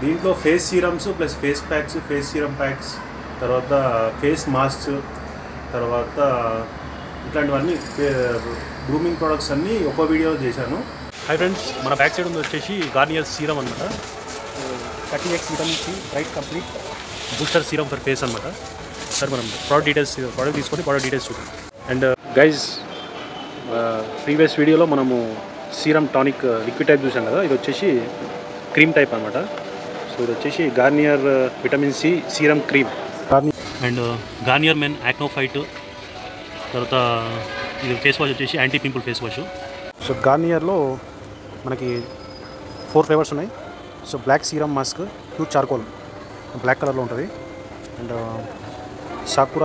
దీంట్లో face serums plus face packs face serum packs తర్వాత face masks తర్వాత ఇట్లాంటివన్నీ గ్రూమింగ్ ప్రొడక్ట్స్ అన్నీ ఒక వీడియో చేశాను హాయ్ ఫ్రెండ్స్ మన బ్యాక్ సైడ్ ఉంది వచ్చేసి గార్నియర్ సీరం అనమాట thirty X vitamin C right complete booster serum for face అనమాట సార్ మనం ప్రోడక్ట్ డీటెయిల్స్ ప్రోడక్ట్ తీసుకొని ప్రోడక్ట్ డీటెయిల్స్ చూద్దాం అండ్ గైజ్ ప్రీవియస్ వీడియోలో మనము సీరం టానిక్ లిక్విడ్ టైప్ చూసాం కదా ఇది వచ్చేసి క్రీమ్ టైప్ అనమాట సో ఇది వచ్చేసి Garnier vitamin C serum cream and Garnier men acnofight తర్వాత ఇది ఫేస్ వాష్ వచ్చేసి anti pimple face wash so గార్నియర్లో మనకి ఫోర్ ఫ్లేవర్స్ ఉన్నాయి so black serum mask pure charcoal black కలర్లో ఉంటుంది అండ్ సాకురా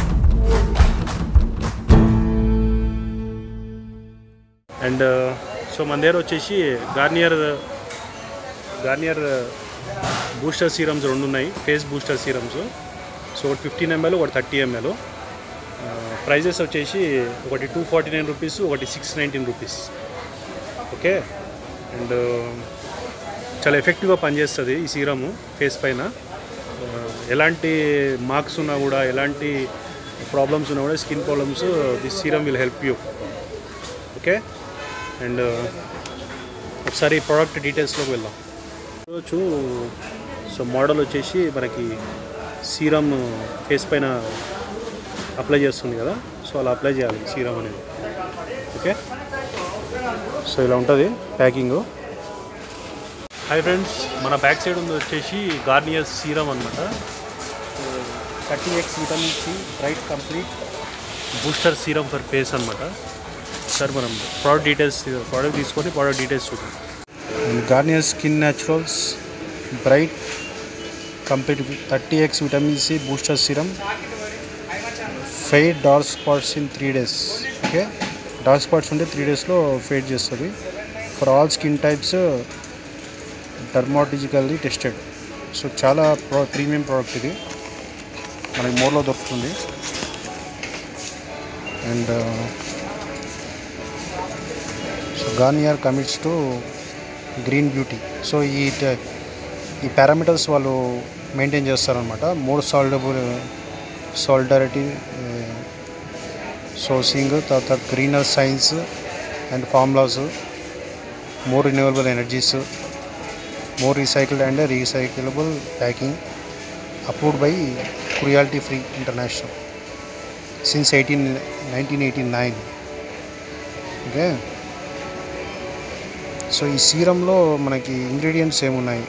అండ్ సో మన దగ్గర వచ్చేసి గార్నియర్ గార్నియర్ బూస్టర్ సీరమ్స్ రెండు ఉన్నాయి ఫేస్ బూస్టర్ సీరమ్స్ సో ఒకటి ఫిఫ్టీన్ ఎంఎల్ ఒకటి థర్టీ ఎంఎల్ ప్రైజెస్ వచ్చేసి ఒకటి టూ ఫార్టీ నైన్ రూపీస్ ఒకటి six nineteen rupees okay and చాలా ఎఫెక్టివ్గా పనిచేస్తుంది ఈ సీరము ఫేస్ పైన ఆ, ఎలాంటి మార్క్స్ ఉన్నా కూడా ఎలాంటి ప్రాబ్లమ్స్ ఉన్నా కూడా skin problems this serum will help you okay and ఒకసారి ప్రోడక్ట్ డీటెయిల్స్లోకి వెళ్దాం చూడవచ్చు సో మోడల్ వచ్చేసి మనకి సీరం ఫేస్ పైన అప్లై చేస్తుంది కదా సో అలా అప్లై చేయాలి సీరం అనేది ఓకే సో ఇలా ఉంటుంది ప్యాకింగ్ హాయ్ ఫ్రెండ్స్ మన బ్యాక్ సైడ్ ఉంది వచ్చేసి గార్నియర్ సీరం అనమాట thirty X vitamin C right complete booster serum for face అనమాట సార్ మనం ప్రోడక్ట్ డీటెయిల్స్ ప్రోడక్ట్ తీసుకొని ప్రోడక్ట్ డీటెయిల్స్ చూద్దాం Garnier skin naturals bright complete thirty X vitamin C booster serum fade dark spots in three days okay dark spots ఉంటే three డేస్లో fade చేస్తుంది for all skin types dermatologically tested so చాలా pro premium product ఇది మనకి మోర్లో దొరుకుతుంది and so Garnier commits to green beauty so ఈ ట- ఈ పారామీటర్స్ వాళ్ళు మెయింటైన్ చేస్తారనమాట మూడు సాల్డబుల్ సాల్డరిటీ సోర్సింగ్ తర్వాత greener science and formulas more renewable energies more recycled and recyclable packing approved by cruelty free international since eighteen nineteen eighty nine okay so ఈ సీరంలో మనకి ఇంగ్రీడియంట్స్ ఏమున్నాయి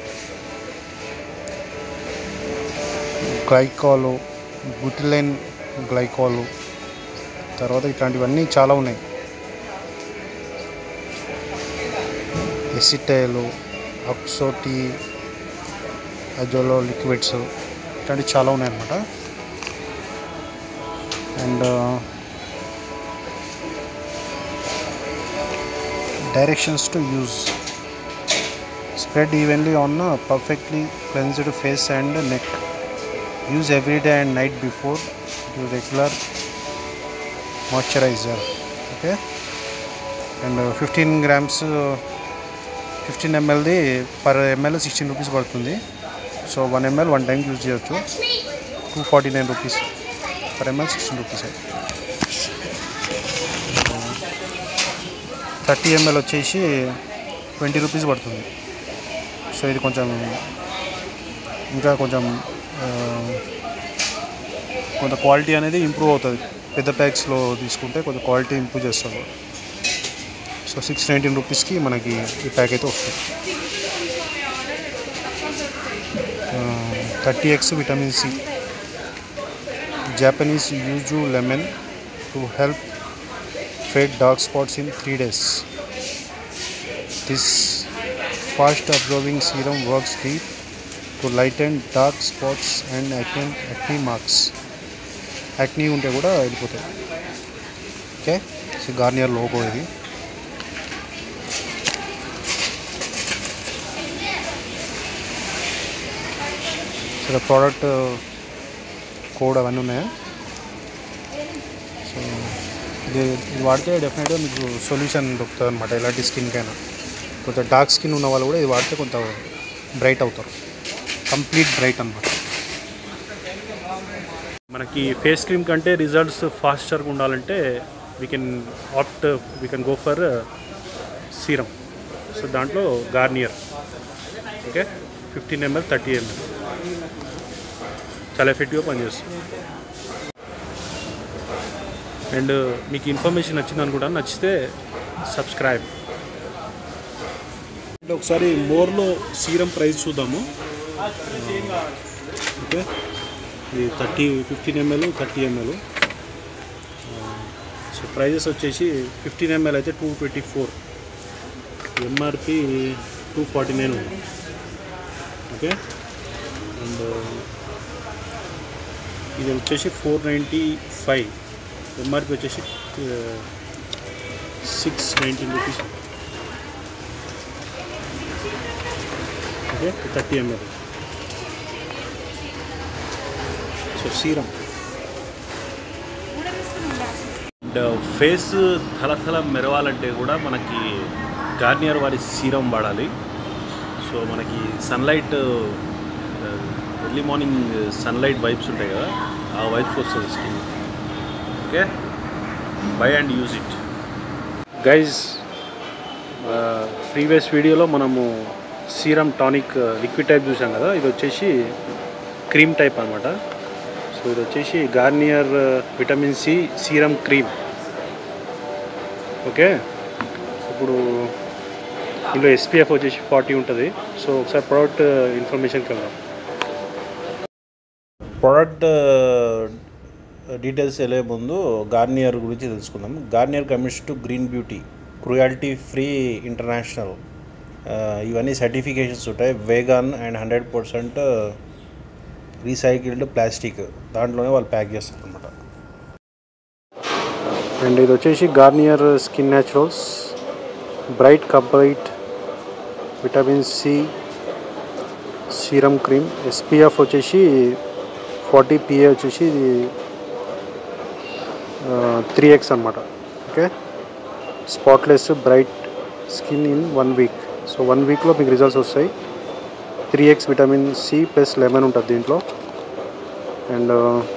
గ్లైకాలు బుటిలైన్ గ్లైకాలు తర్వాత ఇట్లాంటివన్నీ చాలా ఉన్నాయి ఎసిటైలు అప్సోటి అజోలో లిక్విడ్స్ ఇట్లాంటివి చాలా ఉన్నాయన్నమాట and directions to use spread evenly on perfectly cleansed face and neck use every day and night before you regular moisturiser okay and fifteen grams fifteen ఎంఎల్ది పర్ ఎంఎల్ సిక్స్టీన్ రూపీస్ పడుతుంది so one ML one time use చేయొచ్చు two forty nine rupees per ML sixteen rupees thirty ML వచ్చేసి twenty rupees పడుతుంది so ఇది కొంచెం ఇంకా కొంచెం ఆ, కొంత క్వాలిటీ అనేది ఇంప్రూవ్ అవుతుంది పెద్ద ప్యాక్స్లో తీసుకుంటే కొంత క్వాలిటీ ఇంప్రూవ్ చేస్తారు సో సిక్స్ నైన్టీన్ రూపీస్కి మనకి ఈ ప్యాక్ అయితే వస్తుంది thirty X vitamin C Japanese yuzu lemon to help fade dark spots in three days this fast absorbing serum works deep to lighten dark spots and acne acne marks acne ఉంటే కూడా వెళ్ళిపోతాయి okay so Garnier logo ఇది ఇక్కడ product code అవన్నీ ఉన్నాయా so ఇది ఇది వాడితే డెఫినెట్గా మీకు సొల్యూషన్ దొరుకుతుంది అనమాట ఎలాంటి స్కిన్కైనా కొంచెం డార్క్ స్కిన్ ఉన్న వాళ్ళు కూడా ఇది వాడితే కొంత బ్రైట్ అవుతారు కంప్లీట్ బ్రైట్ అనమాట మనకి ఫేస్ క్రీమ్ కంటే రిజల్ట్స్ ఫాస్టర్గా ఉండాలంటే we can opt we can go for serum so దాంట్లో Garnier okay fifteen ML thirty ML చాలా ఎఫెక్టివ్గా పనిచేస్తుంది అండ్ మీకు ఇన్ఫర్మేషన్ నచ్చింది అనుకుంటాను నచ్చితే సబ్స్క్రైబ్ అంటే ఒకసారి మోర్లో సీరం ప్రైస్ చూద్దాము ఓకే ఇది thirty fifteen ML thirty ML so prices వచ్చేసి ఫిఫ్టీన్ ఎంఎల్ అయితే two twenty four MRP two forty nine ఉంది ఓకే అండ్ ఇది వచ్చేసి ఫోర్ నైంటీ ఫైవ్ ఎంఆర్పి వచ్చేసి six nineteen rupees okay thirty ML so serum and face తలతల మెరవాలంటే కూడా మనకి గార్నియర్ వారి సీరం వాడాలి సో మనకి sunlight early morning sunlight vibes ఉంటాయి కదా ఆ వైబ్స్ వస్తుంది skin okay by and use it guys previous వీడియోలో మనము సీరం టానిక్ లిక్విడ్ టైప్ చూసాం కదా ఇది వచ్చేసి క్రీమ్ టైప్ అనమాట సో ఇది వచ్చేసి Garnier vitamin C serum cream okay ఇప్పుడు ఇందులో ఎస్పీఎఫ్ వచ్చేసి ఫార్టీ ఉంటుంది సో ఒకసారి ప్రోడక్ట్ ఇన్ఫర్మేషన్కి వెళ్దాం ప్రోడక్ట్ డీటెయిల్స్ వెళ్ళే ముందు గార్నియర్ గురించి తెలుసుకుందాం Garnier commits to green beauty cruelty free international ఇవన్నీ సర్టిఫికేషన్స్ ఉంటాయి vegan and hundred percent recycled plastic దాంట్లోనే వాళ్ళు ప్యాక్ చేస్తారు అనమాట అండ్ ఇది వచ్చేసి Garnier skin naturals bright complete vitamin C serum cream SPF వచ్చేసి ఫార్టీ పిఏ వచ్చేసి ఇది త్రీ ఎక్స్ అనమాట okay spotless bright skin in one week so one వీక్లో మీకు రిజల్ట్స్ వస్తాయి three X vitamin C plus lemon ఉంటుంది దీంట్లో అండ్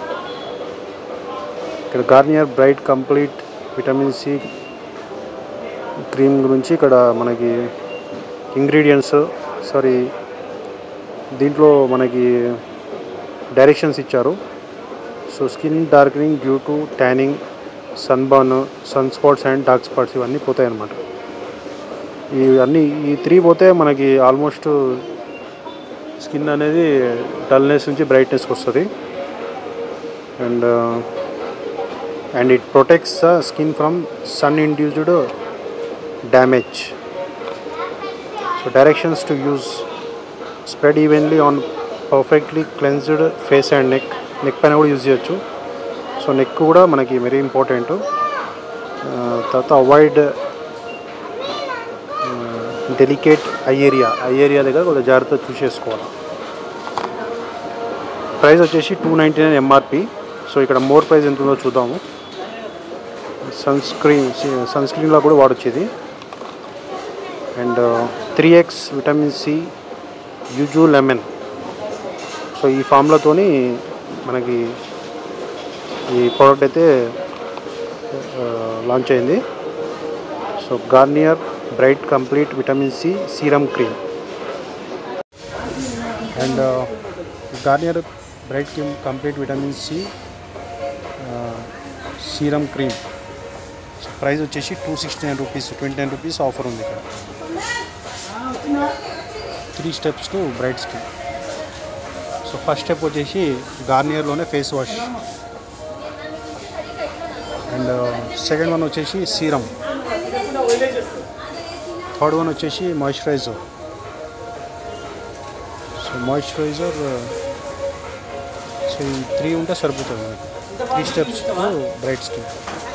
ఇక్కడ Garnier bright complete vitamin C cream గురించి ఇక్కడ మనకి ఇంగ్రీడియంట్స్ సారీ దీంట్లో మనకి డైరెక్షన్స్ ఇచ్చారు so skin darkening due to tanning sunburn sun spots and dark spots ఇవన్నీ పోతాయి అన్నమాట ఇవన్నీ ఈ త్రీ పోతే మనకి ఆల్మోస్ట్ స్కిన్ అనేది డల్నెస్ నుంచి బ్రైట్నెస్కి వస్తుంది and and it protects the skin from sun induced damage so directions to use spread evenly on perfectly cleansed face and neck neck పైన కూడా యూజ్ చేయొచ్చు సో నెక్ కూడా మనకి వెరీ ఇంపార్టెంట్ తర్వాత avoid delicate eye area eye area దగ్గర కొంచెం జాగ్రత్తగా చూసేసుకోవాలి ప్రైస్ వచ్చేసి two ninety nine MRP so ఇక్కడ మోర్ ప్రైస్ ఎంత ఉందో చూద్దాము సన్ స్క్రీన్ సన్ స్క్రీన్లో కూడా వాడొచ్చు ఇది and three X vitamin C yuzu lemon so ఈ ఫామ్లతోని మనకి ఈ ప్రోడక్ట్ అయితే లాంచ్ అయింది so Garnier bright complete vitamin C serum cream and Garnier bright cream complete vitamin C serum cream so price వచ్చేసి two sixty nine rupees twenty nine rupees offer ఉంది ఇక్కడ three steps to bright skin so first step వచ్చేసి గార్నియర్లోనే face wash and second one వచ్చేసి serum third one వచ్చేసి moisturiser so moisturiser so ఈ three ఉంటే సరిపోతుంది మనకి three steps bright skin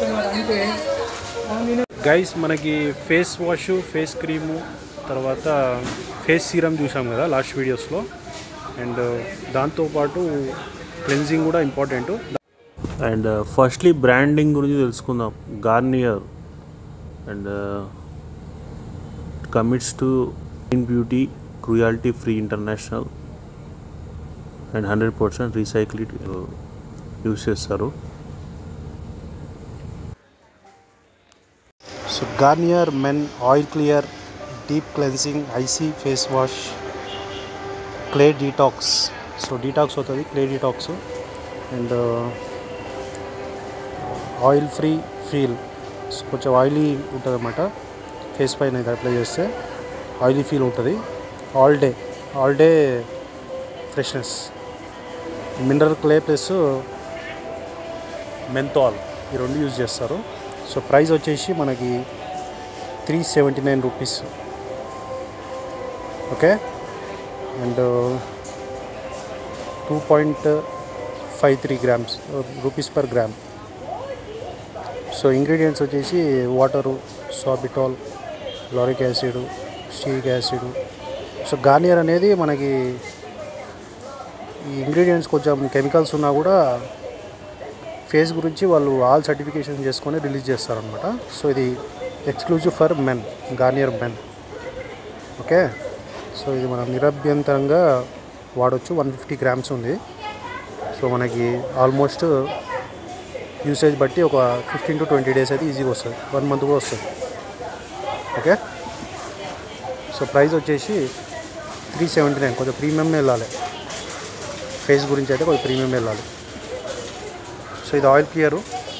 guys మనకి ఫేస్ వాష్ ఫేస్ క్రీము తర్వాత ఫేస్ సీరం చూసాం కదా లాస్ట్ వీడియోస్లో అండ్ దాంతోపాటు క్లెన్జింగ్ కూడా ఇంపార్టెంట్ అండ్ ఫస్ట్లీ బ్రాండింగ్ గురించి తెలుసుకుందాం Garnier and commits to green beauty cruelty free international and hundred percent recycled use చేస్తారు so Garnier men oil clear deep cleansing icy face wash clay detox so detox అవుతుంది clay detox and oil free feel so కొంచెం oily ఉంటుంది అన్నమాట ఫేస్ పైన ఇది apply చేస్తే oily feel ఉంటుంది all day all day freshness mineral clay plus menthol ఈ రెండు యూజ్ చేస్తారు సో ప్రైస్ వచ్చేసి మనకి three seventy nine rupees okay and two point five three grams rupees per gram so ingredients వచ్చేసి water sorbitol lauric acid stearic acid so Garnier అనేది మనకి ఈ ingredients కొంచెం కెమికల్స్ ఉన్నా కూడా ఫేస్ గురించి వాళ్ళు ఆల్ సర్టిఫికేషన్ చేసుకొని రిలీజ్ చేస్తారనమాట సో ఇది exclusive for men Garnier men okay so ఇది మనం నిరభ్యంతరంగా వాడొచ్చు వన్ ఫిఫ్టీ గ్రామ్స్ ఉంది సో మనకి ఆల్మోస్ట్ యూసేజ్ బట్టి ఒక ఫిఫ్టీన్ టు ట్వంటీ డేస్ అయితే ఈజీగా వస్తుంది వన్ మంత్ కూడా వస్తుంది ఓకే సో ప్రైస్ వచ్చేసి త్రీ సెవెంటీ నైన్ కొంచెం ప్రీమియం వెళ్ళాలి ఫేస్ గురించి అయితే కొంచెం ప్రీమియం వెళ్ళాలి సో ఇది ఆయిల్ క్లియరు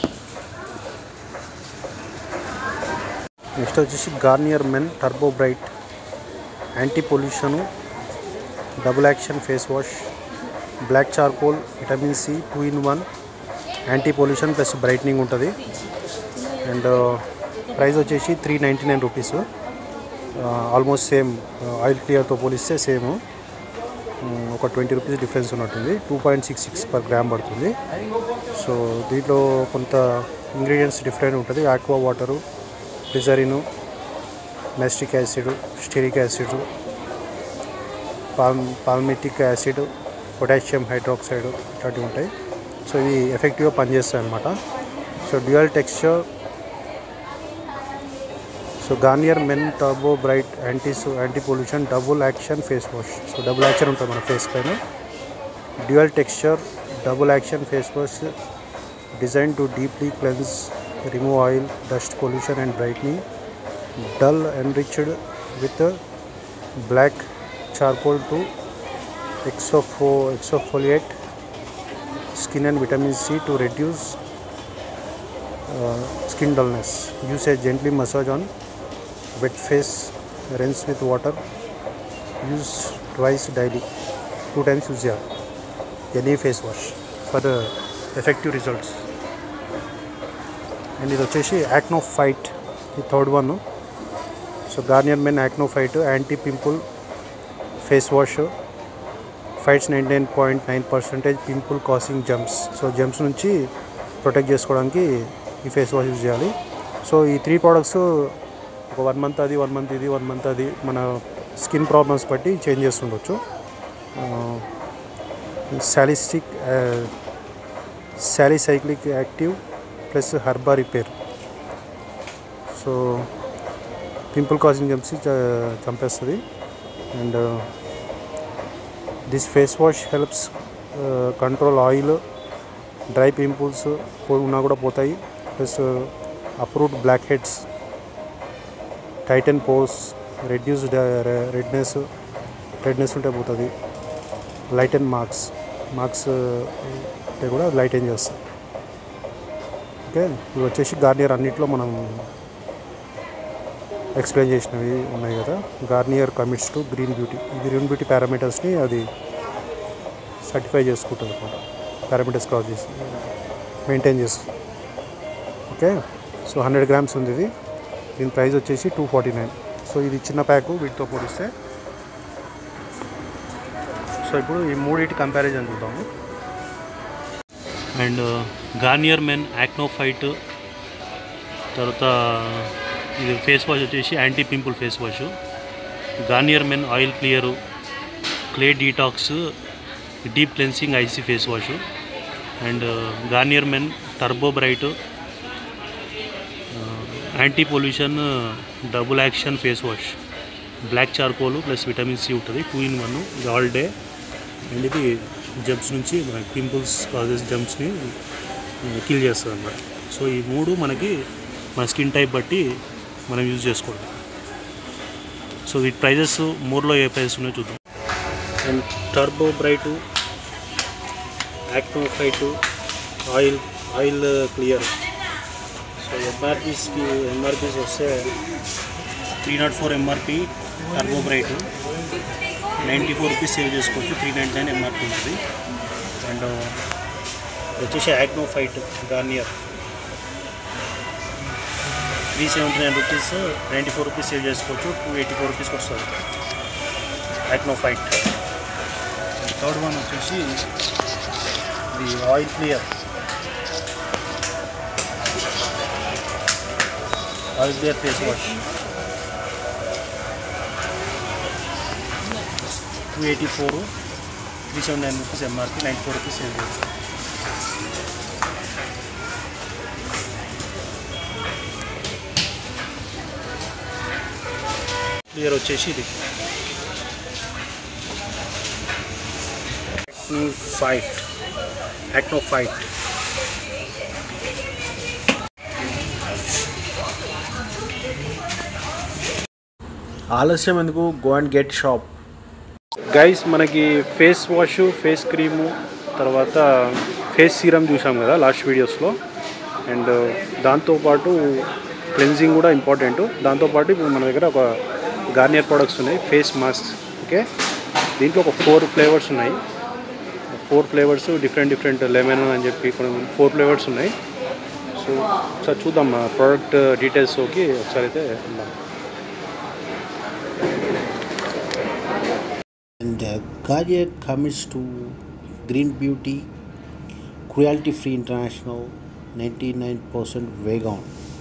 నెక్స్ట్ వచ్చేసి Garnier men turbo bright anti pollution double action face wash black charcoal vitamin C two in one anti pollution plus brightening ఉంటుంది and price వచ్చేసి three ninety nine rupees almost same oil క్లియర్తో పోలిస్తే same ఒక twenty rupees difference ఉన్నట్టుంది two point six six per gram పడుతుంది so దీంట్లో కొంత ingredients different ఉంటుంది aqua water glycerin myristic acid stearic acid pal palmitic acid potassium hydroxide ఇట్లాంటివి ఉంటాయి సో ఇవి ఎఫెక్టివ్గా పనిచేస్తాయి అన్నమాట so dual texture so Garnier men turbo bright anti anti pollution double action face wash so double action ఉంటుంది మన face పైన dual texture double action face wash designed to deeply cleanse remove oil dust pollution and brightening dull enriched with black charcoal to exfo- exfoliate skin and vitamin C to reduce uh, skin dullness. Use a gently massage on wet face, rinse with water. Use twice daily, two times use yeah, any face wash for the effective results. And ఇది వచ్చేసి Acno Fight ఈ third one so Garnier men Acno Fight anti pimple face wash fights ninety nine point nine percentage pimple causing germs so germs నుంచి protect చేసుకోవడానికి ఈ face wash use చేయాలి so ఈ three products ఒక one month అది one month ఇది one month అది మన స్కిన్ ప్రాబ్లమ్స్ బట్టి చేంజ్ చేస్తుండొచ్చు సాలిస్టిక్ సాలిసైక్లిక్ యాక్టివ్ ప్లస్ హర్బా repair so pimple causing jumps చంపేస్తుంది and this face wash helps control oil dry పింపుల్స్ ఉన్నా కూడా పోతాయి plus approved blackheads tighten pores reduce redness redness ఉంటే పోతుంది లైట్ అండ్ మార్క్స్ మార్క్స్ ఉంటే కూడా లైట్ ఏం చేస్తుంది ఓకే ఇవి వచ్చేసి గార్నియర్ అన్నిట్లో మనం ఎక్స్ప్లెయిన్ చేసినవి ఉన్నాయి కదా Garnier commits to green beauty ఈ గ్రీన్ బ్యూటీ పారామీటర్స్ని అది సర్టిఫై చేసుకుంటుంది అనమాట పారామీటర్స్ క్రాస్ చేసి మెయింటైన్ చేస్తుంది ఓకే సో హండ్రెడ్ గ్రామ్స్ ఉంది ఇది దీని ప్రైస్ వచ్చేసి టూ ఫార్టీ నైన్ సో ఇది చిన్న ప్యాకు వీటితో పోలిస్తే సో ఇప్పుడు ఈ మూడింటి కంపారిజన్ చూద్దాము and Garnier men Acno Fight తర్వాత ఇది ఫేస్ వాష్ వచ్చేసి anti pimple face wash Garnier men oil clear clay detox deep cleansing icy face wash and Garnier men turbo bright anti pollution double action face wash black charcoal plus vitamin C ఉంటుంది two in one ఇది all day and ఇది germs నుంచి మనకి pimples causes జంప్స్ని kill చేస్తుంది అన్నమాట so ఈ మూడు మనకి మన స్కిన్ టైప్ బట్టి మనం యూజ్ చేసుకోవాలి సో వీటి ప్రైజెస్ మోర్లో ఏ ప్రైజెస్ ఉన్నాయో చూద్దాం and turbo bright Acno Fight oil oil clear so ఎంఆర్పీస్కి ఎంఆర్పీస్ వస్తే three not four MRP turbo bright ninety four rupees save చేసుకోవచ్చు త్రీ నైంటీ నైన్ ఎంఆర్పి ఉంటుంది అండ్ వచ్చేసి Acno Fight Garnier three seventy nine rupees ninety four rupees save చేసుకోవచ్చు two eighty four రూపీస్కి వస్తుంది Acno Fight third one వచ్చేసి ఇది oil clear oil clear face wash two eighty four three seven nine rupees MRP ninety four rupees save చేస్తాం clear వచ్చేసి ఇది fight Acno Fight ఆలస్యం ఎందుకు go and get shop guys మనకి face wash face cream తర్వాత face serum చూసాం కదా last వీడియోస్లో అండ్ దాంతోపాటు క్లెన్జింగ్ కూడా ఇంపార్టెంట్ దాంతోపాటు ఇప్పుడు మన దగ్గర ఒక గార్నియర్ ప్రొడక్ట్స్ ఉన్నాయి ఫేస్ మాస్క్ ఓకే దీంట్లో ఒక ఫోర్ ఫ్లేవర్స్ ఉన్నాయి four flavours different different lemon అని చెప్పి కొన్ని ఫోర్ ఫ్లేవర్స్ ఉన్నాయి సో ఒకసారి చూద్దాం ప్రోడక్ట్ డీటెయిల్స్లోకి ఒకసారి అయితే వెళ్దాం And uh, Garnier commits to green beauty, cruelty free international, 99% vegan.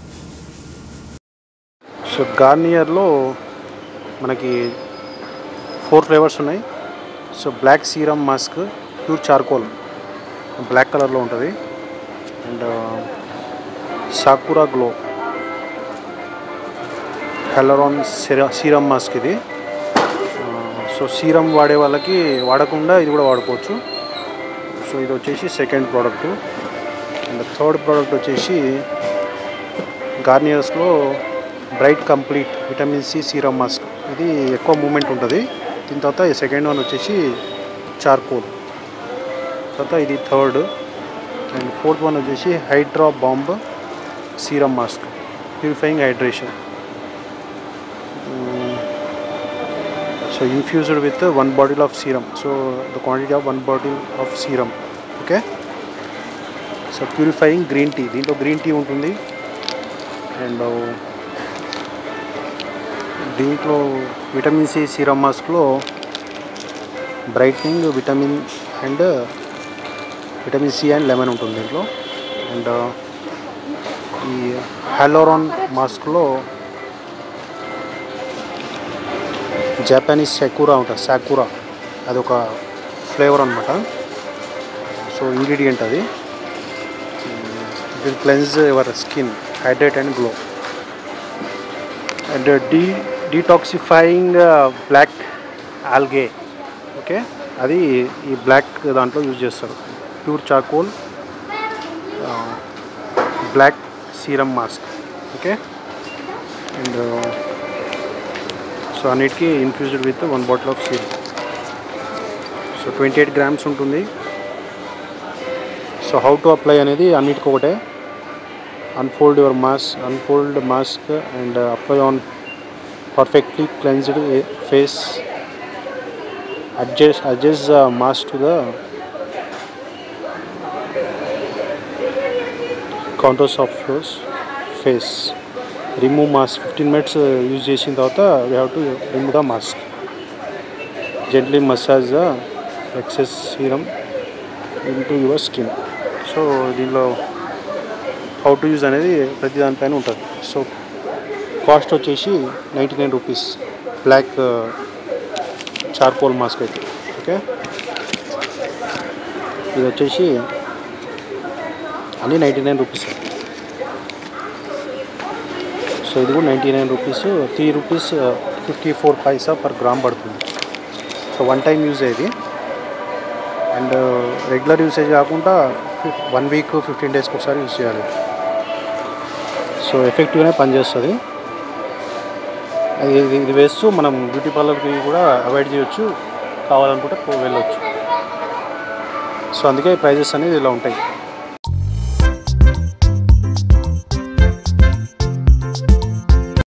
So గార్నియర్లో మనకి ఫోర్ ఫ్లేవర్స్ ఉన్నాయి so black serum mask pure charcoal black కలర్లో ఉంటుంది అండ్ సాకురా గ్లో హెలరాన్ సిరా సీరమ్ మాస్క్ ఇది సో సీరం వాడే వాళ్ళకి వాడకుండా ఇది కూడా వాడుకోవచ్చు సో ఇది వచ్చేసి second product and third product వచ్చేసి గార్నియర్స్లో bright complete vitamin C serum mask ఇది ఎక్కువ మూమెంట్ ఉంటుంది దీని తర్వాత ఈ సెకండ్ వన్ వచ్చేసి చార్కోల్ తర్వాత ఇది థర్డ్ అండ్ ఫోర్త్ వన్ వచ్చేసి hydra bomb serum mask purifying hydration so infused with one bottle of serum so the quantity of one bottle of serum okay so purifying green tea దీంట్లో green tea ఉంటుంది and దీంట్లో vitamin C serum మాస్క్లో brightening vitamin and vitamin C and lemon ఉంటుంది దీంట్లో and ఈ హ్యాలోరాన్ మాస్క్లో Japanese సెకూరా ఉంటుంది సాకూరా అది ఒక ఫ్లేవర్ అనమాట సో ఇంగ్రీడియంట్ అది it will cleanse your skin hydrate and glow and డీ డీటాక్సిఫైయింగ్ బ్లాక్ ఆల్గే ఓకే అది ఈ బ్లాక్ దాంట్లో యూజ్ చేస్తారు pure charcoal black serum mask okay and so అన్నిటికీ infused with one bottle of serum so twenty eight grams ఉంటుంది so how to apply అనేది అన్నిటికీ ఒకటే unfold your mask unfold mask and apply on perfectly cleansed face adjust adjust the mask to the contours of yours face remove mask fifteen minutes use చేసిన తర్వాత we have to remove the mask gently massage the excess serum into your skin so దీనిలో how to use అనేది ప్రతి దానిపైన ఉంటుంది so cost వచ్చేసి ninety nine rupees black charcoal mask అయితే okay ఇది వచ్చేసి అన్నీ నైంటీ నైన్ రూపీస్ సో ఇది కూడా ninety nine rupees three rupees fifty four paisa per gram పడుతుంది సో వన్ టైం యూజ్ ఇది అండ్ రెగ్యులర్ యూసేజ్ కాకుండా వన్ వీక్ ఫిఫ్టీన్ డేస్కి ఒకసారి యూజ్ చేయాలి సో ఎఫెక్టివ్గానే పనిచేస్తుంది అది ఇది ఇది వేస్తూ మనం బ్యూటీ పార్లర్కి కూడా అవాయిడ్ చేయొచ్చు కావాలనుకుంటే పో- వెళ్ళొచ్చు సో అందుకే ప్రైజెస్ అనేది ఇలా ఉంటాయి